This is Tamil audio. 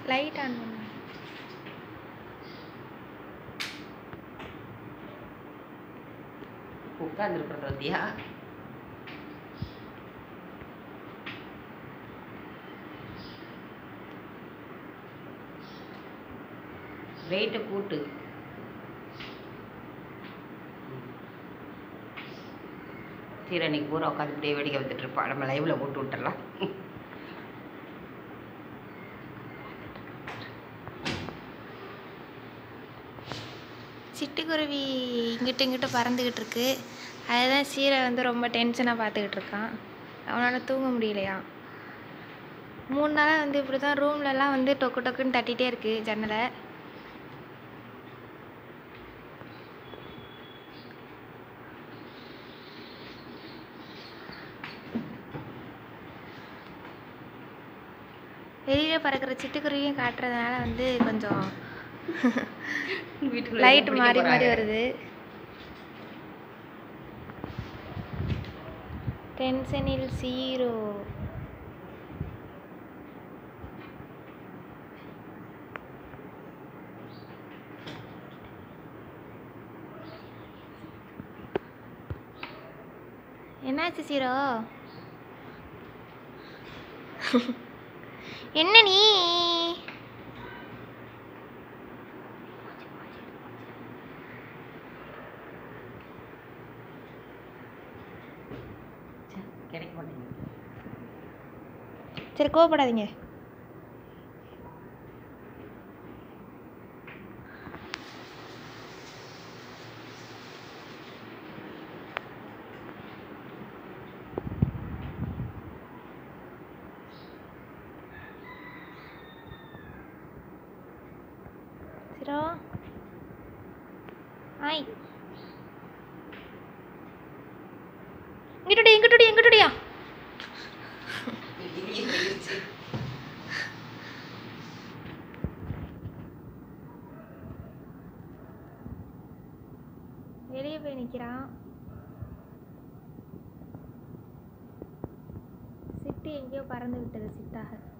லைட் ஆன் பண்ணு உட்காந்துருக்குறது பார்த்தியா வெயிட்டை கூட்டு சரி அன்னைக்கு பூரா உட்காந்து இப்படியே வேடிக்கை பார்த்துட்டு இருப்பா நம்ம லைவ்ல போட்டு விட்டுறலாம் சிட்டுக்குருவி இங்கிட்டு இங்கிட்டு பறந்துக்கிட்டு இருக்கு அதுதான் சீரை வந்து ரொம்ப டென்ஷனாக பார்த்துக்கிட்டு இருக்கான் அவனால் தூங்க முடியலையா மூணு நாளாக வந்து இப்படி தான் ரூம்லலாம் வந்து டொக்கு டொக்குன்னு தட்டிகிட்டே இருக்கு ஜன்னலை வெளியில் பறக்கிற சிட்டுக்குருவியும் காட்டுறதுனால வந்து கொஞ்சம் வீட்டுக்குள்ள லைட் பிடிக்க மாறி மாறி போறாங்க. வருது டென்ஷனில் ஜீரோ என்னாச்சு சீரோ என்ன நீ ச்சே, கிடைக்க மாட்டேங்குது சரி கோவப்படாதீங்க சிரோ ஆய் இங்கிட்டுடி இங்கிட்டுடி இங்கிட்டுடியா வெளியே போயிருச்சு. வெளியே போய் நிற்கிறான் சிட்டு எங்கேயோ பறந்து விட்டது சிட்டாக